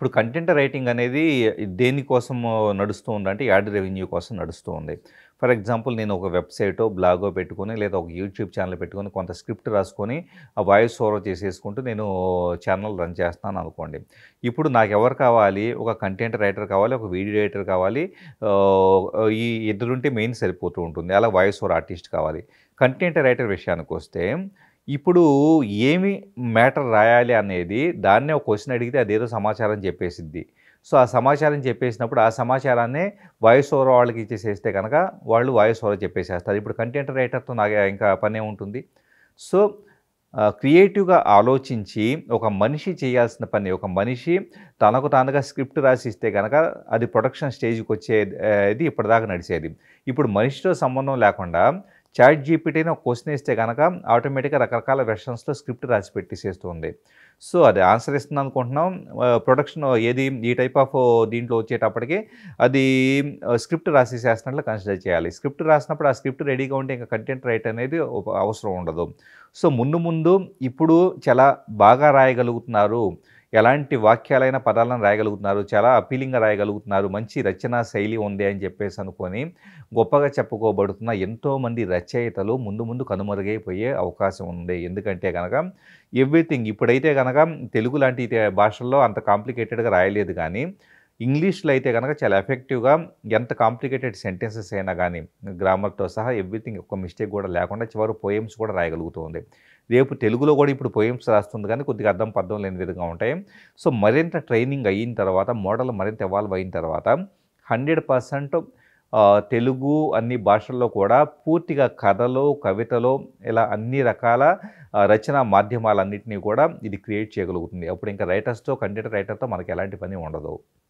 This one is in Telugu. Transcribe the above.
ఇప్పుడు కంటెంట్ రైటింగ్ అనేది దేనికోసం నడుస్తూ ఉందంటే యాడ్ రెవెన్యూ కోసం నడుస్తూ ఉంది ఫర్ ఎగ్జాంపుల్ నేను ఒక వెబ్సైటో బ్లాగో పెట్టుకొని లేదా ఒక యూట్యూబ్ ఛానల్ పెట్టుకొని కొంత స్క్రిప్ట్ రాసుకొని ఆ వాయిస్ ఓవర్ చేసేసుకుంటూ నేను ఛానల్ రన్ చేస్తాను అనుకోండి ఇప్పుడు నాకు ఎవరు కావాలి ఒక కంటెంట్ రైటర్ కావాలి ఒక వీడియో రైటర్ కావాలి ఆ, ఈ ఇద్దరుంటే మెయిన్ సరిపోతూ ఉంటుంది అలా వాయిస్ ఓవర్ ఆర్టిస్ట్ కావాలి కంటెంట్ రైటర్ విషయానికి వస్తే ఇప్పుడు ఏమి మ్యాటర్ రాయాలి అనేది దాన్నే ఒక క్వశ్చన్ అడిగితే అదేదో సమాచారం చెప్పేసిద్ది సో ఆ సమాచారం చెప్పేసినప్పుడు ఆ సమాచారాన్ని వాయిస్ ఓవర్ వాళ్ళకి ఇచ్చేసేస్తే కనుక వాళ్ళు వాయిస్ ఓవర్ చెప్పేసేస్తారు ఇప్పుడు కంటెంట్ రైటర్తో నాకు ఇంకా పని ఏముంటుంది సో క్రియేటివ్గా ఆలోచించి ఒక మనిషి చేయాల్సిన పని ఒక మనిషి తనకు తానుగా స్క్రిప్ట్ రాసిస్తే కనుక అది ప్రొడక్షన్ స్టేజ్కి వచ్చేది ఇప్పటిదాకా నడిచేది ఇప్పుడు మనిషితో సంబంధం లేకుండా చాట్ జీపీటీని ఒక క్వశ్చన్ ఇస్తే కనుక ఆటోమేటిక్గా రకరకాల వెర్షన్స్లో స్క్రిప్ట్ రాసి పెట్టేసేస్తుంది సో అది ఆన్సర్ ఇస్తుంది అనుకుంటున్నాం ప్రొడక్షన్ ఏది ఈ టైప్ ఆఫ్ దీంట్లో వచ్చేటప్పటికి అది స్క్రిప్ట్ రాసేసేస్తున్నట్లు కన్సిడర్ చేయాలి స్క్రిప్ట్ రాసినప్పుడు ఆ స్క్రిప్ట్ రెడీగా ఉంటే ఇంకా కంటెంట్ రైట్ అనేది ఉప- అవసరం ఉండదు సో ముందు ముందు ఇప్పుడు చాలా బాగా రాయగలుగుతున్నారు ఎలాంటి వాక్యాలైన పదాలను రాయగలుగుతున్నారు చాలా అపీలింగ్గా రాయగలుగుతున్నారు మంచి రచనా శైలి ఉంది అని చెప్పేసి అనుకొని గొప్పగా చెప్పుకోబడుతున్న ఎంతోమంది రచయితలు ముందు ముందు కనుమరుగైపోయే అవకాశం ఉంది ఎందుకంటే కనుక ఎవ్రీథింగ్ ఇప్పుడైతే కనుక తెలుగు లాంటి ఇతే- భాషల్లో అంత కాంప్లికేటెడ్గా రాయలేదు కానీ ఇంగ్లీష్లో అయితే కనుక చాలా ఎఫెక్టివ్గా ఎంత కాంప్లికేటెడ్ సెంటెన్సెస్ అయినా కానీ గ్రామర్తో సహా ఎవ్రీథింగ్ ఒక్క మిస్టేక్ కూడా లేకుండా చివరి పోయమ్స్ కూడా రాయగలుగుతుంది రేపు తెలుగులో కూడా ఇప్పుడు పోయమ్స్ రాస్తుంది కానీ కొద్దిగా అర్థం పర్థం లేని విధంగా ఉంటాయి సో మరింత ట్రైనింగ్ అయిన తర్వాత మోడల్ మరింత ఎవాల్వ్ అయిన తర్వాత హండ్రెడ్ పర్సెంట్ తెలుగు అన్ని భాషల్లో కూడా పూర్తిగా కథలు కవితలు ఇలా అన్ని రకాల ఆ, రచనా మాధ్యమాలన్నింటినీ కూడా ఇది క్రియేట్ చేయగలుగుతుంది అప్పుడు ఇంకా రైటర్స్తో కంటెంట్ రైటర్తో మనకి ఎలాంటి పని ఉండదు